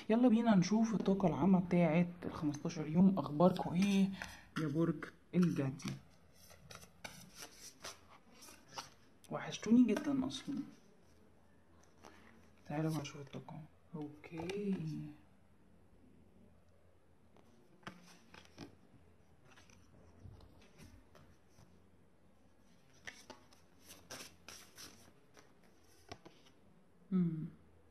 يلا بينا نشوف الطاقة العامة بتاعت ال 15 يوم اخباركم ايه يا برج الجدي وحشتوني جدا اصلا تعالوا بقى نشوف الطاقة اوكي مم.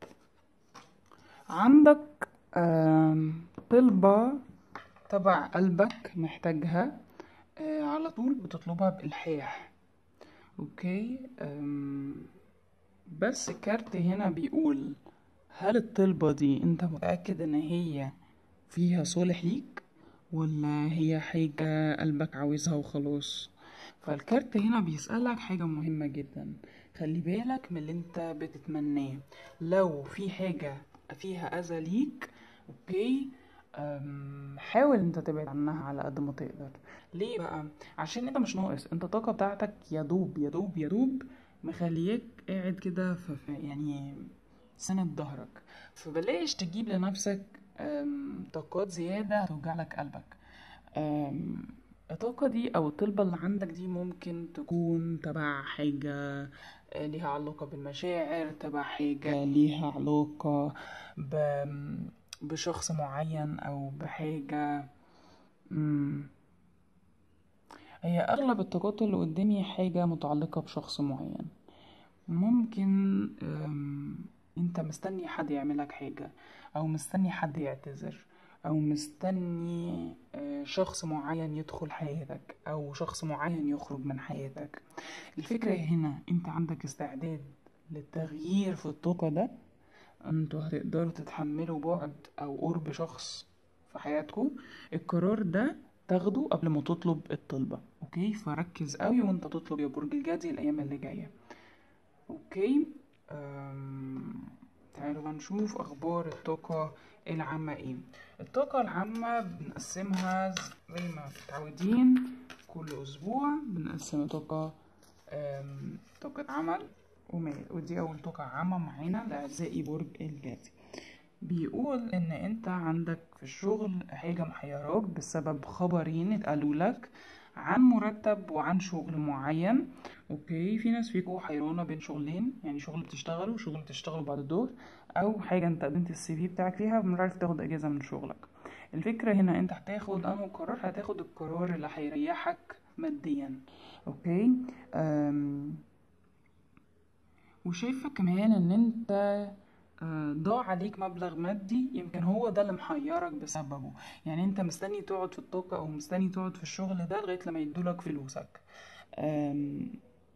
عندك آم، طلبة تبع قلبك محتاجها آه، على طول بتطلبها بإلحاح اوكي أم، بس الكارت هنا بيقول هل الطلبة دي انت متأكد ان هي فيها صالح ليك ولا هي حاجة قلبك عاوزها وخلاص فالكارت هنا بيسألك حاجة مهمة جدا خلي بالك من اللي انت بتتمناه لو في حاجة فيها أذى ليك اوكي أم، حاول انت تبعد عنها على قد ما تقدر ليه بقى عشان انت مش ناقص انت الطاقة بتاعتك يا دوب يا دوب يا دوب مخليك قاعد كده في في- يعني سند ظهرك فبلاش تجيب لنفسك أم، طاقات زيادة هتوجع لك قلبك أم، الطاقة دي أو الطلبة اللي عندك دي ممكن تكون تبع حاجة آه، ليها علاقة بالمشاعر تبع حاجة ليها علاقة ب... بشخص معين أو بحاجة مم. هي أغلب الطاقات اللي قدامي حاجة متعلقة بشخص معين ممكن أم، انت مستني حد يعملك حاجة او مستني حد يعتذر او مستني آه، شخص معين يدخل حياتك او شخص معين يخرج من حياتك الفكرة هنا انت عندك استعداد للتغيير في الطاقة ده انتوا هتقدروا تتحملوا بعد او قرب شخص في حياتكم القرار ده تاخده قبل ما تطلب الطلبة اوكي فركز قوي وانت تطلب يا برج الجدي الايام اللي جاية اوكي أم... تعالوا بقى نشوف اخبار الطاقة العامة ايه الطاقة العامة بنقسمها زي ما متعودين كل اسبوع بنقسم طاقة أم... طاقة عمل ومال ودي اول طاقة عامة معانا لاعزائي برج الجدي بيقول ان انت عندك في الشغل حاجة محيراك بسبب خبرين اتقالوا لك عن مرتب وعن شغل معين اوكي في ناس فيكم حيرانة بين شغلين يعني شغل بتشتغله وشغل بتشتغله بعد الظهر او حاجة انت قدمت السي في بتاعك فيها ومش عارف تاخد اجازة من شغلك الفكرة هنا انت هتاخد انه قرار هتاخد القرار اللي هيريحك ماديا اوكي أم وشايفة كمان ان انت آه، ضاع عليك مبلغ مادي يمكن هو ده اللي محيرك بسببه يعني انت مستني تقعد في الطاقة او مستني تقعد في الشغل ده لغاية لما يدولك فلوسك آم،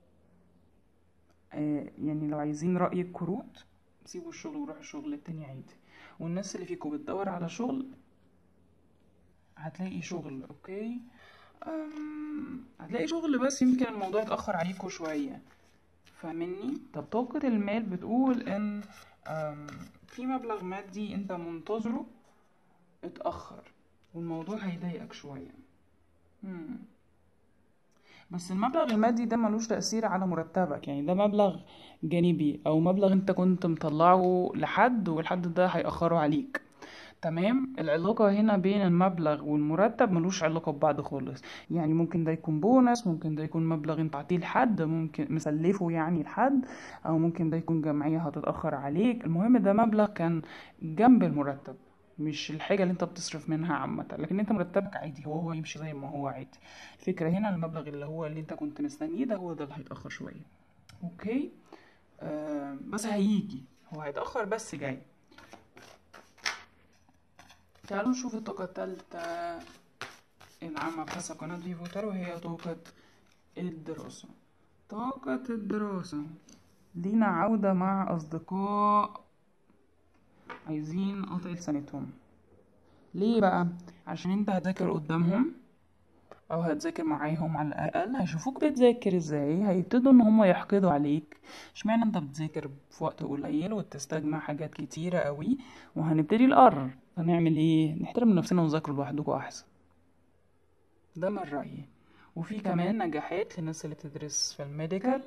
آه، يعني لو عايزين رأي الكروت سيبوا الشغل وروحوا الشغل التاني عادي والناس اللي فيكم بتدور على شغل هتلاقي شغل اوكي أم، هتلاقي شغل بس يمكن الموضوع يتأخر عليكم شوية فاهمني طب طاقة المال بتقول ان أم، في مبلغ مادي انت منتظره اتأخر والموضوع هيضايقك شوية مم. بس المبلغ المادي ده ملوش تأثير على مرتبك يعني ده مبلغ جانبي او مبلغ انت كنت مطلعه لحد والحد ده هيأخره عليك تمام العلاقة هنا بين المبلغ والمرتب ملوش علاقة ببعض خالص يعني ممكن ده يكون بونص ممكن ده يكون مبلغ انت عطيه لحد ممكن مسلفه يعني لحد او ممكن ده يكون جمعية هتتأخر عليك المهم ده مبلغ كان جنب المرتب مش الحاجة اللي انت بتصرف منها عامة لكن انت مرتبك عادي هو هو يمشي زي ما هو عادي الفكرة هنا المبلغ اللي هو اللي انت كنت مستنيه ده هو ده اللي هيتأخر شوية اوكي آه بس هيجي هو هيتأخر بس جاي تعالوا نشوف الطاقة التالتة العامة بحسب قناة فيفو تارو وهي طاقة الدراسة طاقة الدراسة لينا عودة مع أصدقاء عايزين قطعة سنتهم ليه بقى؟ عشان انت هتذاكر قدامهم او هتذاكر معاهم على الاقل هيشوفوك بتذاكر ازاي هيبتدوا ان هم يحقدوا عليك اشمعنى انت بتذاكر في وقت قليل وتستجمع حاجات كتيرة قوي وهنبتدي نقرر هنعمل ايه نحترم نفسنا ونذاكر لوحدكم احسن ده من رأيي وفي كمان نجاحات للناس اللي بتدرس في الميديكال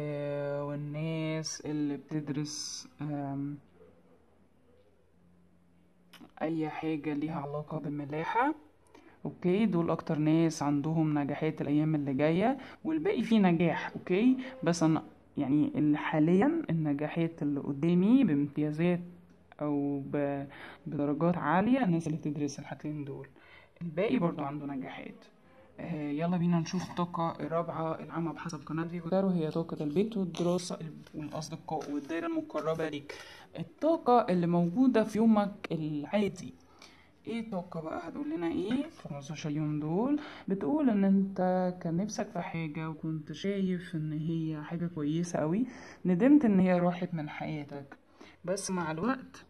آه، والناس اللي بتدرس آم، اي حاجة ليها علاقة بالملاحة اوكي دول اكتر ناس عندهم نجاحات الايام اللي جاية والباقي فيه نجاح اوكي بس انا يعني ال- حاليا النجاحات اللي قدامي بامتيازات او ب- بدرجات عالية الناس اللي بتدرس الحاجتين دول الباقي برضو عنده نجاحات آه، يلا بينا نشوف الطاقة الرابعة العامة بحسب قناة فيفوتارو هي طاقة البيت والدراسة والأصدقاء والدائرة المقربة ليك الطاقة اللي موجودة في يومك العادي ايه الطاقة بقى هتقول لنا ايه في 15 يوم دول بتقول ان انت كان نفسك في حاجة وكنت شايف ان هي حاجة كويسة قوي ندمت ان هي راحت من حياتك بس مع الوقت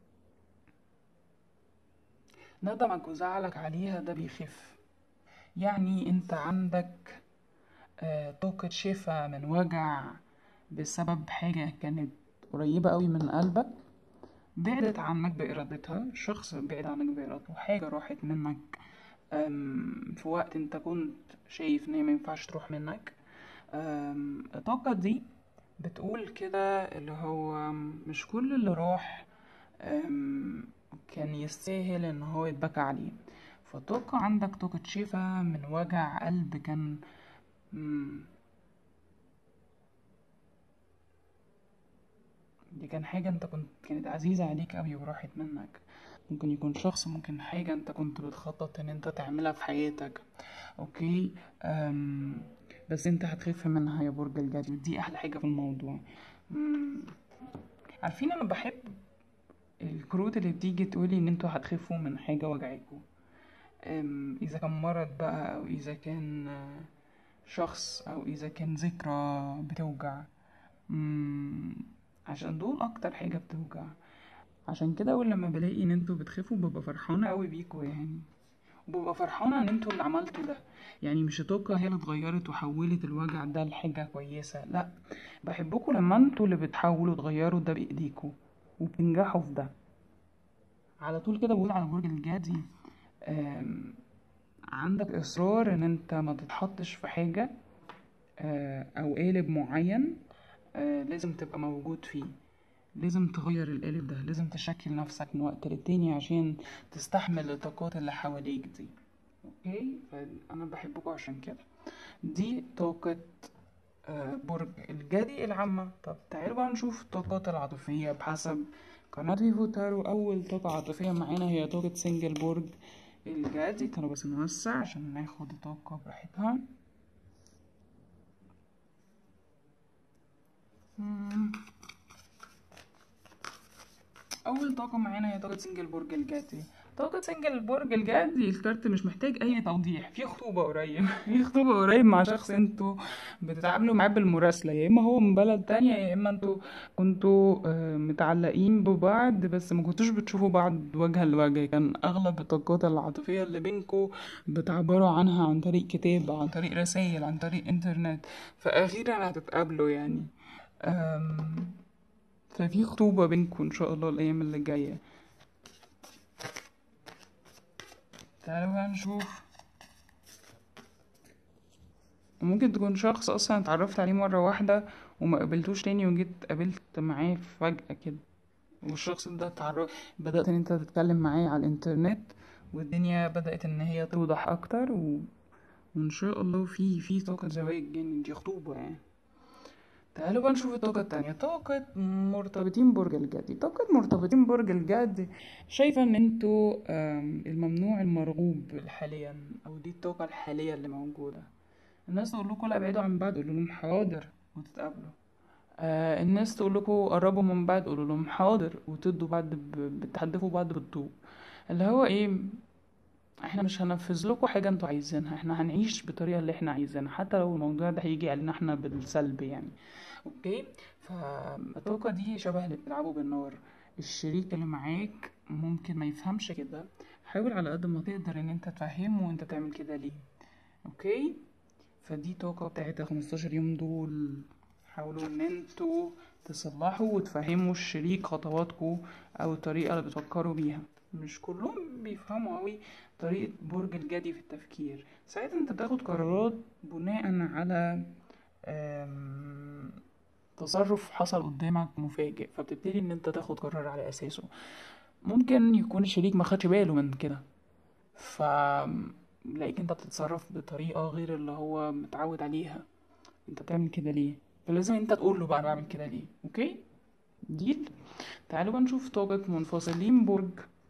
ندمك وزعلك عليها ده بيخف يعني انت عندك آه، طاقة شفا من وجع بسبب حاجة كانت قريبة قوي من قلبك بعدت عنك بإرادتها شخص بعد عنك بإرادته حاجة راحت منك أم، في وقت انت كنت شايف ان هي ما ينفعش تروح منك أم، الطاقة دي بتقول كده اللي هو مش كل اللي راح أم، كان يستاهل ان هو يتبكى عليه فالطاقة عندك طاقة شفا من وجع قلب كان مم، دي كان حاجة انت كنت كانت عزيزة عليك أوي وراحت منك ممكن يكون شخص ممكن حاجة انت كنت بتخطط ان انت تعملها في حياتك اوكي أم بس انت هتخف منها يا برج الجدي ودي احلى حاجة في الموضوع مم، عارفين انا بحب الكروت اللي بتيجي تقولي ان انتوا هتخفوا من حاجة وجعاكوا أم، اذا كان مرض بقى او اذا كان آه، شخص او اذا كان ذكرى بتوجع مم، عشان دول اكتر حاجة بتوجع عشان كده اول لما بلاقي ان انتوا بتخافوا ببقى فرحانة قوي بيكوا يعني وببقى فرحانة ان انتوا اللي عملتوا ده يعني مش الطاقة هي اللي اتغيرت وحولت الوجع ده لحاجة كويسة لا بحبكوا لما انتوا اللي بتحاولوا تغيروا ده بايديكوا وبتنجحوا في ده على طول كده بقول على برج الجدي آم، عندك اصرار ان انت ما تتحطش في حاجة آه، او قالب معين آه، لازم تبقى موجود فيه لازم تغير القالب ده لازم تشكل نفسك من وقت للتاني عشان تستحمل الطاقات اللي حواليك دي اوكي فانا بحبكم عشان كده دي طاقة آه، برج الجدي العامة طب تعالوا بقى نشوف الطاقات العاطفية بحسب قناة فيفو تارو أول طاقة عاطفية معانا هي طاقة سنجل برج الجدي تعالوا بس نوسع عشان ناخد الطاقة براحتها مم. اول طاقه معانا هي طاقه سنجل برج الجدي طاقة سنجل برج الجدي الكارت مش محتاج أي توضيح في خطوبة قريب في خطوبة قريب مع شخص انتوا بتتعاملوا معاه بالمراسلة يا إما هو من بلد تانية يا إما انتوا كنتوا آه، متعلقين ببعض بس ما كنتوش بتشوفوا بعض وجها لوجه كان أغلب الطاقات العاطفية اللي بينكوا بتعبروا عنها عن طريق كتاب عن طريق رسائل عن طريق إنترنت فأخيرا هتتقابلوا يعني أم، ففي خطوبة بينكم إن شاء الله الأيام اللي جاية تعالوا بقى نشوف ممكن تكون شخص أصلا اتعرفت عليه مرة واحدة وما قابلتوش تاني وجيت قابلت معاه فجأة كده والشخص ده اتعرف بدأت إن أنت تتكلم معاه على الإنترنت والدنيا بدأت إن هي توضح أكتر و... وإن شاء الله في في طاقة زواج يعني دي خطوبة يعني تعالوا بقى نشوف الطاقة التانية طاقة مرتبطين برج الجدي طاقة مرتبطين برج الجدي شايفة ان انتوا آم، الممنوع المرغوب حاليا او دي الطاقة الحالية اللي موجودة الناس تقول لكم لا ابعدوا عن بعض قولوا لهم حاضر وتتقابلوا آه الناس تقول لكم قربوا من بعض قولوا لهم حاضر وتدوا بعض ب- بتحدفوا بعض بالضوء اللي هو ايه احنا مش هننفذ لكم حاجة انتوا عايزينها احنا هنعيش بالطريقة اللي احنا عايزينها حتى لو الموضوع ده هيجي علينا احنا بالسلب يعني اوكي فالطاقة دي شبه اللي بتلعبوا بالنار الشريك اللي معاك ممكن ما يفهمش كده حاول على قد ما تقدر ان انت تفهمه وانت تعمل كده ليه اوكي فدي طاقة بتاعتها 15 يوم دول حاولوا ان انتوا تصلحوا وتفهموا الشريك خطواتكم او الطريقة اللي بتفكروا بيها مش كلهم بيفهموا قوي طريقة برج الجدي في التفكير ساعتها انت بتاخد قرارات بناء على آم، تصرف حصل قدامك مفاجئ فبتبتدي ان انت تاخد قرار على اساسه ممكن يكون الشريك ما خدش باله من كده ف لاقيك انت بتتصرف بطريقة غير اللي هو متعود عليها انت بتعمل كده ليه فلازم انت تقول له بقى انا بعمل كده ليه اوكي ديل تعالوا بقى نشوف طاقة منفصلين برج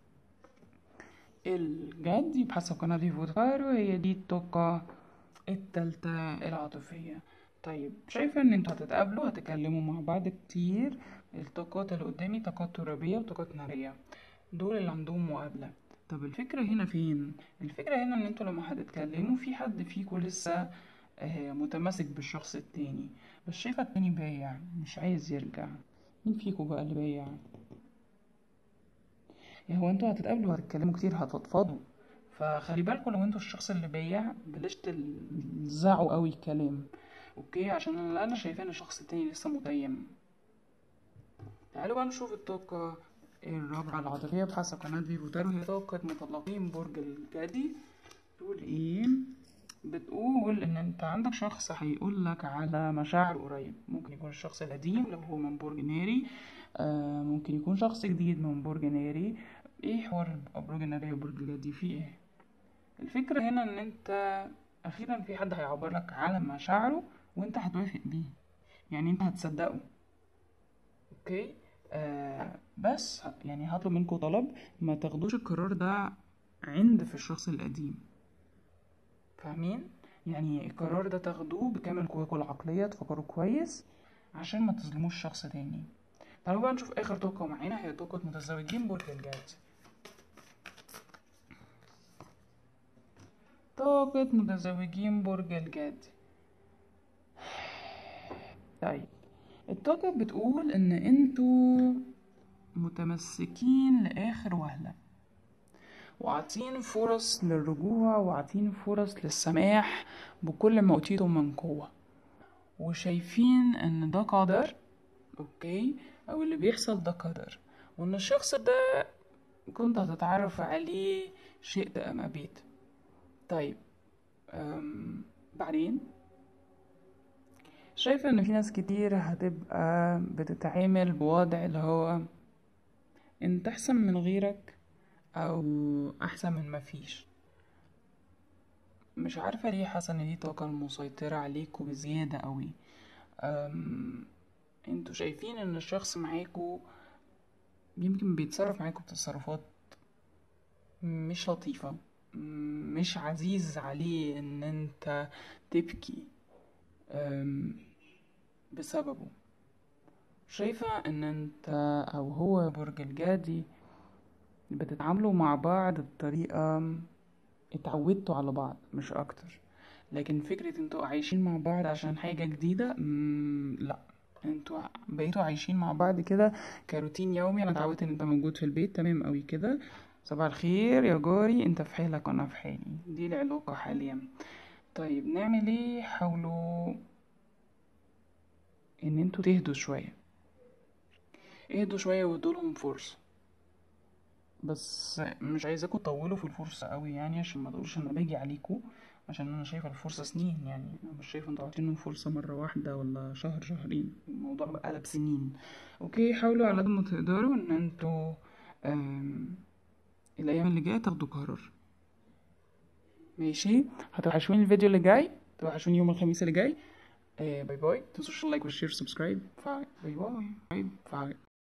الجد بحسب قناة فيفوتار وهي دي الطاقة التالتة العاطفية طيب شايفة ان انتوا هتتقابلوا هتتكلموا مع بعض كتير الطاقات اللي قدامي طاقات ترابية وطاقات نارية دول اللي عندهم مقابلة طب الفكرة هنا فين؟ الفكرة هنا ان انتوا لما هتتكلموا في حد فيكوا لسه آه، متمسك بالشخص التاني بس شايفة التاني بايع مش عايز يرجع مين فيكوا بقى اللي بايع؟ يعني هو انتوا هتتقابلوا هتتكلموا كتير هتفضفضوا فخلي بالكوا لو انتوا الشخص اللي بايع بلاش تلزعوا قوي الكلام اوكي عشان انا انا شايفاه ان الشخص التاني لسه متيم تعالوا بقى نشوف الطاقة الرابعة العاطفية بحسب قناة فيفو تارو هي طاقة مطلقين برج الجدي تقول ايه بتقول ان انت عندك شخص هيقول لك على مشاعر قريب ممكن يكون الشخص القديم لو هو من برج ناري آه ممكن يكون شخص جديد من برج ناري ايه حوار برج ناري وبرج الجدي فيه ايه الفكرة هنا ان انت اخيرا في حد هيعبر لك على مشاعره وانت هتوافق بيه يعني انت هتصدقه اوكي آه بس يعني هطلب منكم طلب ما تاخدوش القرار ده عند في الشخص القديم فاهمين يعني القرار ده تاخدوه بكامل قواكم العقلية تفكروا كويس عشان ما تظلموش شخص تاني تعالوا بقى نشوف اخر طاقة معانا هي طاقة متزوجين برج الجد طاقة متزوجين برج الجد طيب الطاقة بتقول ان انتوا متمسكين لاخر وهلة وعاطين فرص للرجوع وعاطين فرص للسماح بكل ما اوتيتم من قوة وشايفين ان ده قدر اوكي او اللي بيحصل ده قدر وان الشخص ده كنت هتتعرف عليه شئت ام ابيت طيب أم بعدين شايفة ان في ناس كتير هتبقى بتتعامل بوضع اللي هو انت احسن من غيرك او احسن من مفيش مش عارفة ليه حاسة ان دي طاقة مسيطرة عليكوا بزيادة قوي أم... انتوا شايفين ان الشخص معاكوا يمكن بيتصرف معاكوا بتصرفات مش لطيفة مش عزيز عليه ان انت تبكي أم... بسببه شايفة ان انت او هو برج الجدي بتتعاملوا مع بعض بطريقة اتعودتوا على بعض مش اكتر لكن فكرة انتوا عايشين مع بعض عشان حاجة جديدة مم لا انتوا بقيتوا عايشين مع بعض كده كروتين يومي انا اتعودت ان انت موجود في البيت تمام قوي كده صباح الخير يا جاري انت في حالك وانا في حالي دي العلاقة حاليا طيب نعمل ايه حاولوا ان انتوا تهدوا شوية اهدوا شوية وادولهم فرصة بس مش عايزاكوا تطولوا في الفرصة قوي يعني عشان ما تقولش انا باجي عليكوا عشان انا شايفة الفرصة سنين يعني انا مش شايفة انتوا عاطينهم فرصة مرة واحدة ولا شهر شهرين الموضوع بقى قلب سنين اوكي حاولوا على قد ما تقدروا ان انتوا آم، الايام اللي جاية تاخدوا قرار ماشي هتوحشوني الفيديو اللي جاي توحشوني يوم الخميس اللي جاي آه باي باي متنسوش اللايك والشير والسبسكرايب باي باي باي باي